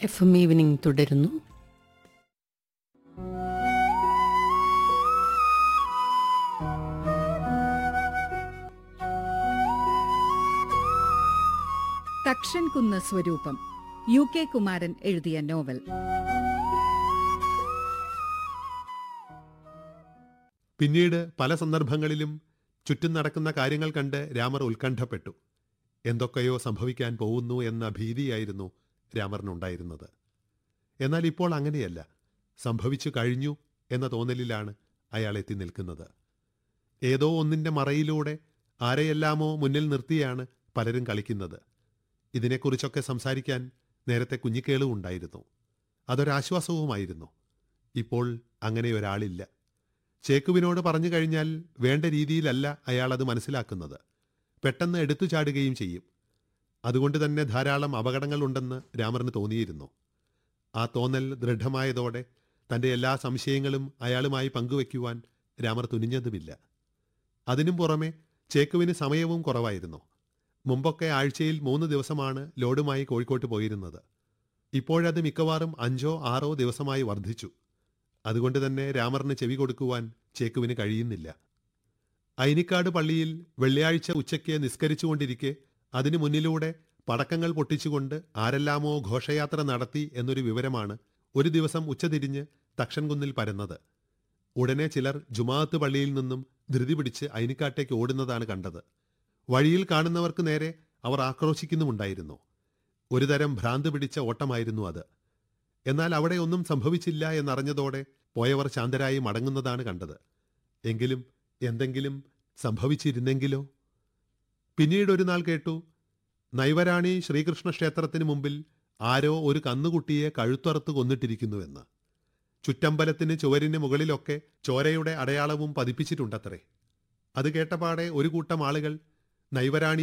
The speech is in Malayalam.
എഫ് എം ഈവനിംഗ് തുടരുന്നു തക്ഷൻ കുന്ന് സ്വരൂപം യു കെ കുമാരൻ എഴുതിയ നോവൽ പിന്നീട് പല സന്ദർഭങ്ങളിലും ചുറ്റും നടക്കുന്ന കാര്യങ്ങൾ കണ്ട് രാമർ ഉത്കണ്ഠപ്പെട്ടു എന്തൊക്കെയോ സംഭവിക്കാൻ പോകുന്നു എന്ന ഭീതിയായിരുന്നു രാമറിനുണ്ടായിരുന്നത് എന്നാൽ ഇപ്പോൾ അങ്ങനെയല്ല സംഭവിച്ചു കഴിഞ്ഞു എന്ന തോന്നലിലാണ് അയാൾ എത്തി നിൽക്കുന്നത് ഏതോ ഒന്നിൻ്റെ മറയിലൂടെ ആരെയെല്ലാമോ മുന്നിൽ നിർത്തിയാണ് പലരും കളിക്കുന്നത് ഇതിനെക്കുറിച്ചൊക്കെ സംസാരിക്കാൻ നേരത്തെ കുഞ്ഞിക്കേളും ഉണ്ടായിരുന്നു അതൊരാശ്വാസവുമായിരുന്നു ഇപ്പോൾ അങ്ങനെ ഒരാളില്ല ചേക്കുവിനോട് പറഞ്ഞു കഴിഞ്ഞാൽ വേണ്ട രീതിയിലല്ല അയാൾ അത് മനസ്സിലാക്കുന്നത് പെട്ടെന്ന് എടുത്തു ചാടുകയും ചെയ്യും അതുകൊണ്ട് തന്നെ ധാരാളം അപകടങ്ങളുണ്ടെന്ന് രാമറിന് തോന്നിയിരുന്നു ആ തോന്നൽ ദൃഢമായതോടെ തൻ്റെ എല്ലാ സംശയങ്ങളും അയാളുമായി പങ്കുവയ്ക്കുവാൻ രാമർ തുനിഞ്ഞതുമില്ല അതിനും പുറമെ ചേക്കുവിന് സമയവും കുറവായിരുന്നു മുമ്പൊക്കെ ആഴ്ചയിൽ മൂന്ന് ദിവസമാണ് ലോഡുമായി കോഴിക്കോട്ട് പോയിരുന്നത് ഇപ്പോഴത് മിക്കവാറും അഞ്ചോ ആറോ ദിവസമായി വർദ്ധിച്ചു അതുകൊണ്ട് തന്നെ രാമറിന് ചെവി കൊടുക്കുവാൻ ചേക്കുവിന് കഴിയുന്നില്ല ഐനിക്കാട് പള്ളിയിൽ വെള്ളിയാഴ്ച ഉച്ചയ്ക്ക് നിസ്കരിച്ചുകൊണ്ടിരിക്കെ അതിനു മുന്നിലൂടെ പടക്കങ്ങൾ പൊട്ടിച്ചുകൊണ്ട് ആരെല്ലാമോ ഘോഷയാത്ര നടത്തി എന്നൊരു വിവരമാണ് ഒരു ദിവസം ഉച്ചതിരിഞ്ഞ് തക്ഷൻകുന്നിൽ പരന്നത് ഉടനെ ചിലർ ജുമാഅത്ത് പള്ളിയിൽ നിന്നും ധൃതി പിടിച്ച് ഐനിക്കാട്ടേക്ക് ഓടുന്നതാണ് കണ്ടത് വഴിയിൽ കാണുന്നവർക്ക് നേരെ അവർ ആക്രോശിക്കുന്നുമുണ്ടായിരുന്നു ഒരുതരം ഭ്രാന്ത് പിടിച്ച ഓട്ടമായിരുന്നു അത് എന്നാൽ അവിടെ ഒന്നും സംഭവിച്ചില്ല എന്നറിഞ്ഞതോടെ പോയവർ ശാന്തരായി മടങ്ങുന്നതാണ് കണ്ടത് എങ്കിലും എന്തെങ്കിലും സംഭവിച്ചിരുന്നെങ്കിലോ പിന്നീട് ഒരു നാൾ കേട്ടു നൈവരാണി ശ്രീകൃഷ്ണ ക്ഷേത്രത്തിന് മുമ്പിൽ ആരോ ഒരു കന്നുകുട്ടിയെ കഴുത്തറുത്ത് കൊന്നിട്ടിരിക്കുന്നുവെന്ന് ചുറ്റമ്പലത്തിന് ചുവരിന് മുകളിലൊക്കെ ചോരയുടെ അടയാളവും പതിപ്പിച്ചിട്ടുണ്ടത്രേ അത് കേട്ടപാടെ ഒരു കൂട്ടം ആളുകൾ നൈവരാണി